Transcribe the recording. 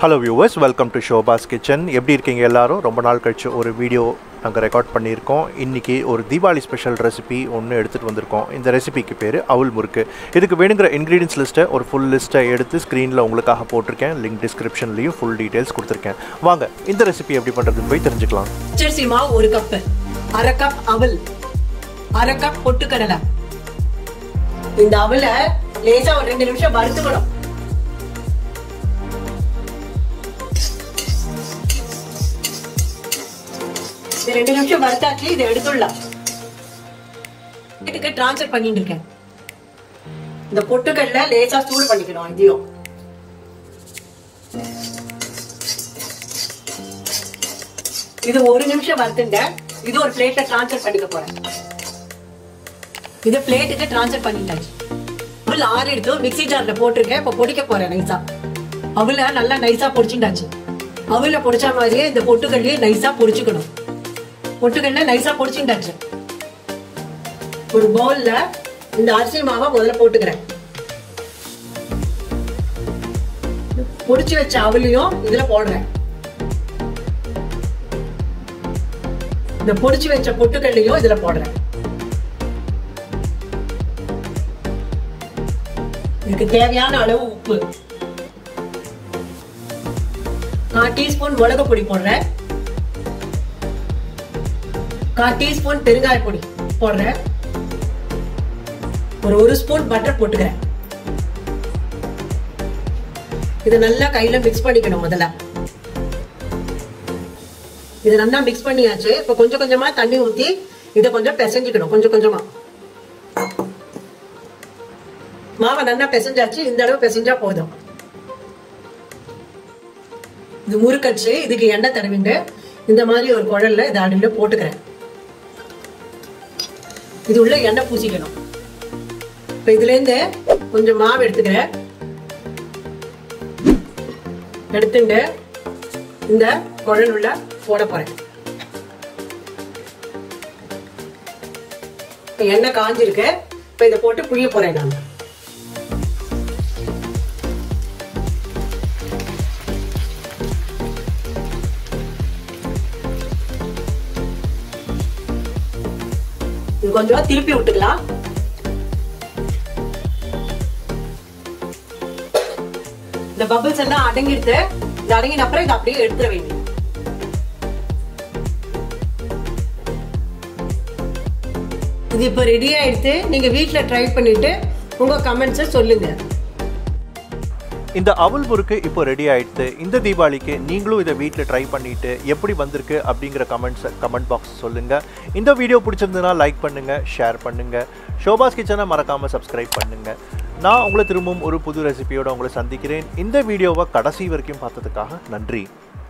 hello viewers welcome to ஷோபாஸ் kitchen எப்படி இருக்கீங்க எல்லாரும் ரொம்ப நாள் கழிச்சு ஒரு வீடியோ நாங்கள் ரெக்கார்ட் பண்ணியிருக்கோம் இன்றைக்கி ஒரு தீபாவளி ஸ்பெஷல் ரெசிபி ஒன்று எடுத்துகிட்டு வந்திருக்கோம் இந்த ரெசிபிக்கு பேர் அவுல் முறுக்கு இதுக்கு வேணுங்கிற இன்க்ரீடியன்ஸ் லிஸ்ட்டை ஒரு ஃபுல் லிஸ்ட்டை எடுத்து ஸ்க்ரீனில் உங்களுக்காக போட்டிருக்கேன் லிங்க் டிஸ்கிரிப்ஷன்லேயும் ஃபுல் டீட்டெயில்ஸ் கொடுத்துருக்கேன் வாங்க இந்த ரெசிபி எப்படி பண்ணுறதுன்னு போய் தெரிஞ்சுக்கலாம் பச்சரிசி மாவு ஒரு கப் அரை கப் அவல் அரை கப் பொட்டுக்கடலை இந்த அவலை லேசா ஒரு ரெண்டு நிமிஷம் வறுத்துக்கணும் இது ரெண்டு நிமிஷம் வறுத்தாச்சு இதை எடுத்துடலாம் வீட்டுக்கு டிரான்ஸ்ஃபர் பண்ணிட்டு இருக்கேன் இந்த பொட்டுக்கடலை லேசா சூடு பண்ணிக்கணும் இதையும் இது ஒரு நிமிஷம் வறுத்துங்க இது ஒரு பிளேட்ல ட்ரான்ஸ்ஃபர் பண்ணிக்க போறேன் இது பிளேட்டுக்கு ட்ரான்ஸ்ஃபர் பண்ணிட்டாச்சு அவள் ஆறு எடுத்து மிக்ஸி ஜார்ல போட்டிருக்கேன் இப்போ பொடிக்க போறேன் நைஸா அவளை நல்லா நைஸா பொடிச்சுட்டாச்சு அவளை பொடிச்ச மாதிரியே இந்த பொட்டுக்கல்லையே நைஸா பொடிச்சுக்கணும் பொட்டுக்கல்ல நைஸா பொடிச்சுட்டாச்சு ஒரு பவுல்ல இந்த அரிசி மாவை முதல்ல போட்டுக்கிறேன் பொடிச்சு வச்ச அவளையும் இதுல போடுறேன் இந்த பொடிச்சு வச்ச பொட்டுக்கல்லையும் இதுல போடுறேன் இதுக்கு தேவையான அளவு உப்பு கால் டீஸ்பூன் மிளகு பொடி போடுறேன் கால் டீஸ்பூன் பெருங்காய பொடி போடுறேன் ஒரு ஒரு ஸ்பூன் பட்டர் போட்டுக்கிறேன் இதை நல்லா கையில மிக்ஸ் பண்ணிக்கணும் முதல்ல இது நல்லா மிக்ஸ் பண்ணியாச்சு இப்ப கொஞ்சம் கொஞ்சமா தண்ணி ஊத்தி இதை கொஞ்சம் பிசைஞ்சுக்கணும் கொஞ்சம் கொஞ்சமா மாவை நல்லா பிசைஞ்சாச்சு இந்த அளவு பிசைஞ்சா போதும் இது முறுக்கச்சு இதுக்கு எண்ணெய் தடவிண்டு இந்த மாதிரி ஒரு குழல்ல இது அடியில போட்டுக்கிறேன் இது உள்ள எண்ணெய் பூசிக்கணும் இப்ப இதுல இருந்து கொஞ்சம் மாவு எடுத்துக்கிறேன் எடுத்துட்டு இந்த குழல் உள்ள போட போறேன் இப்ப எண்ணெய் காஞ்சிருக்கு இப்ப இதை போட்டு புளிய போறேன் நான் இது கொஞ்சம் திருப்பி விட்டுக்கலாம் இந்த பபிள்ஸ் எல்லாம் அடங்கிடுது இது அடங்கின அப்புறம் இதை அப்படியே எடுத்துட வேண்டியது இது இப்போ ரெடி ஆயிடுத்து நீங்க வீட்ல ட்ரை பண்ணிட்டு உங்க கமெண்ட்ஸை சொல்லுங்க இந்த அவல் முறுக்கு இப்போ ரெடி ஆயிடுத்து இந்த தீபாவளிக்கு நீங்களும் இதை வீட்டில் ட்ரை பண்ணிட்டு எப்படி வந்திருக்கு அப்படிங்கிற கமெண்ட்ஸ் கமெண்ட் பாக்ஸ் சொல்லுங்க இந்த வீடியோ பிடிச்சிருந்ததுன்னா லைக் பண்ணுங்க ஷேர் பண்ணுங்க ஷோபாஸ் கிச்சனை மறக்காம சப்ஸ்கிரைப் பண்ணுங்க நான் உங்களை திரும்பவும் ஒரு புது ரெசிபியோட உங்களை சந்திக்கிறேன் இந்த வீடியோவை கடைசி வரைக்கும் பார்த்ததுக்காக நன்றி